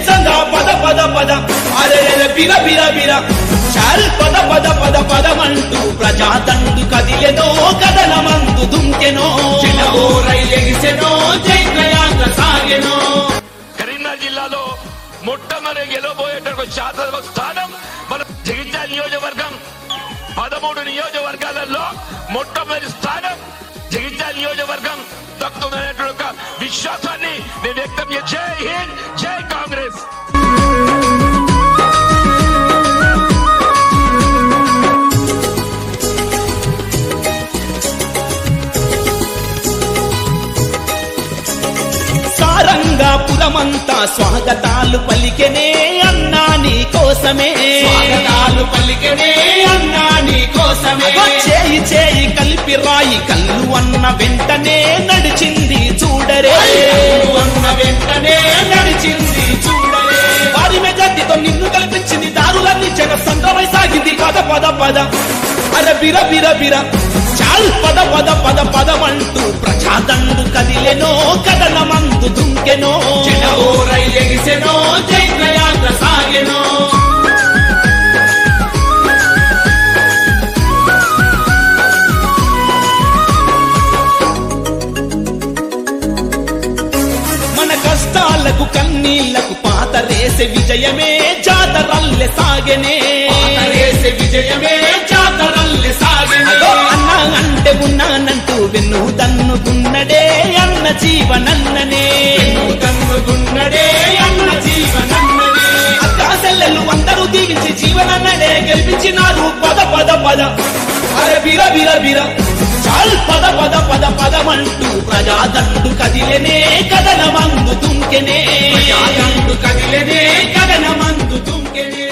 హింసంగా పద పద పద అరే అరే బిర బిర బిర చాల్ పద పద పద పదమంటూ ప్రజాదండు కదిలెనో కదలమందు దుంకెనో చిన్నవో రైలెగిసెనో చైత్రయాత్ర సాగెనో కరీంనగర్ జిల్లాలో మొట్టమొదటి గెలవబోయేటటువంటి శాసనసభ స్థానం మన జగిత్యాల నియోజకవర్గం పదమూడు నియోజకవర్గాలలో మొట్టమొదటి స్థానం జగిత్యాల నియోజకవర్గం దక్కుతున్నటువంటి ఒక విశ్వాసాన్ని నేను వ్యక్తం చేయ జై హింద్ జై కాంగ్రెస్ సారంగా పురమంతా స్వాగతాలు పలికెనే అన్నా నీ కోసమే స్వాగతాలు పలికెనే అన్నా నీ కోసమే అగో చేయి చేయి కలిపి రాయి కళ్ళు అన్న వెంటనే నడిచింది చూడరే నువ్వు అన్న వెంటనే నడిచింది చూడలే వారి మెజార్టీతో నిన్ను కల్పించింది దారులన్నీ జన సంద్రమై సాగింది పద పద పద అర బిర బిర బిర చాల్ పద పద పద పదమంటూ ప్రజాదండు కదిలెనో కదలమందు దుంకెనో చిన్నవో రైలెగిసెనో చైత్రయాత్ర సాగెనో మన కష్టాలకు కన్నీళ్లకు పాత రేసే విజయమే జాతరల్లె సాగెనే రేసే విజయమే జాతరల్లె సాగెనో అదో అన్నా అంటే ఉన్నానంటూ వెన్ను దన్నుకున్నడే అన్న జీవనన్ననే నువ్వు కన్నుకున్నడే అన్న జీవనన్నదే అక్కాసెల్లెలు అందరూ దీవించి జీవనన్నడే గెలిపించినారు పద పద పద అరే బిర బిర బిర చాల్ పద పద పద పదమంటూ ప్రజాదండు కదిలెనే కదలమందు దుంకెనే ప్రజాదండు కదిలెనే కదనమందు దుంకెనే